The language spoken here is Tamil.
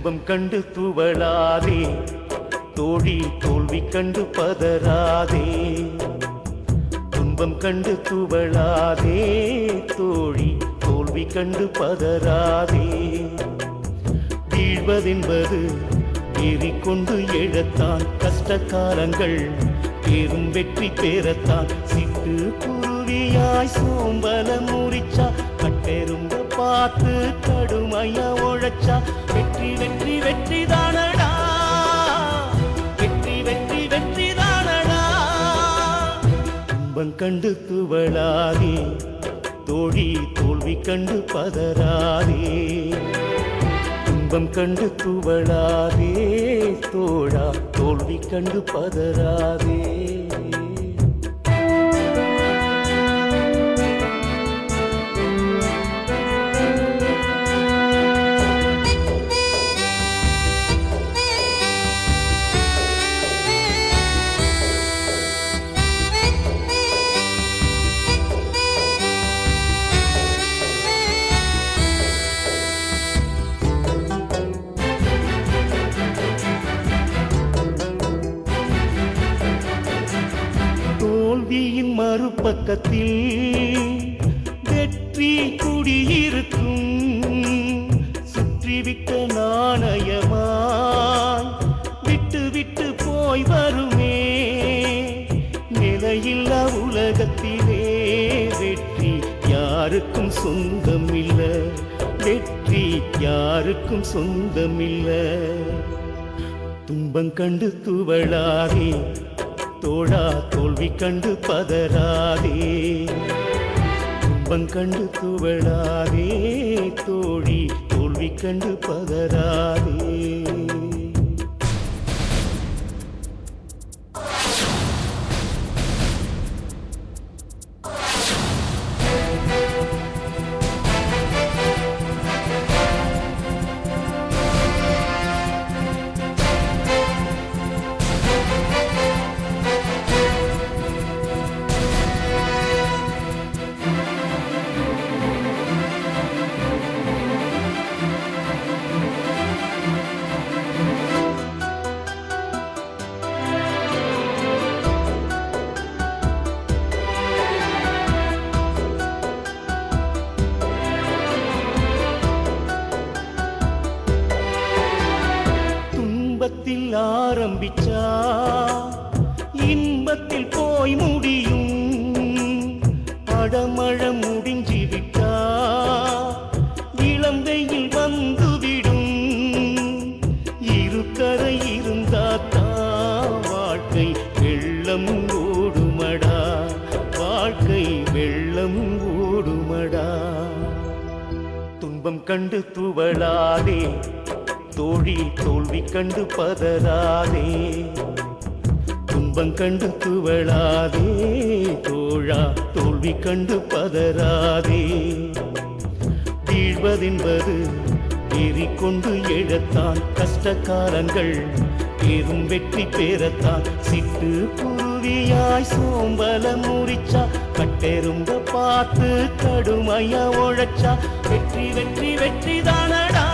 துன்பம் கண்டு துவளாதே தோழி தோல்வி கண்டு பதறாதே துன்பம் கண்டு துவளாதே தோழி தோல்வி கண்டு பதறாதே வீழ்வதென்பது ஏறிக்கொண்டு எழத்தான் கஷ்ட காலங்கள் பெரும் வெற்றி பெறத்தான் சிட்டு குருவியாய் சோம்பல முறிச்சா கட்டெரும்ப பார்த்து கடுமையா உழைச்சா வெற்றி வெற்றி வெற்றி தானடா வெற்றி வெற்றி வெற்றி தானடா துன்பம் கண்டு துவளாதே தோழி தோல்வி கண்டு பதறாதே துன்பம் கண்டு துவளாதே தோழா தோல்வி கண்டு பதறாதே தோல்வியின் மறுபக்கத்தில் வெற்றி குடியிருக்கும் சுற்றிவிட்ட நாணயமாய் விட்டு விட்டு போய் வருமே நிலையில்லா உலகத்திலே வெற்றி யாருக்கும் சொந்தம் இல்ல வெற்றி யாருக்கும் சொந்தம் இல்ல துன்பம் கண்டு துவளாதே தோழா தோல்வி கண்டு பதறாதே துன்பம் கண்டு துவளாதே தோழி தோல்வி கண்டு பதறாதே துன்பத்தில் ஆரம்பிச்சா இன்பத்தில் போய் முடியும் அடமழ முடிஞ்சு விட்டா இளம் வெயில் வந்துவிடும் இருக்கரை இருந்தாத்தான் வாழ்க்கை வெள்ளம் ஓடுமடா வாழ்க்கை வெள்ளம் ஓடுமடா துன்பம் கண்டு துவளாதே தோழி தோல்வி கண்டு பதறாதே துன்பம் கண்டு துவளாதே தோழா தோல்வி கண்டு பதறாதே வீழ்வதென்பது ஏறிக்கொண்டு எழத்தான் கஷ்ட காலங்கள் பெரும் வெற்றி பெறத்தான் சிட்டு குருவியாய் சோம்பல முறிச்சா கட்டெரும்ப பார்த்து கடுமையா உழைச்சா வெற்றி வெற்றி வெற்றி தானடா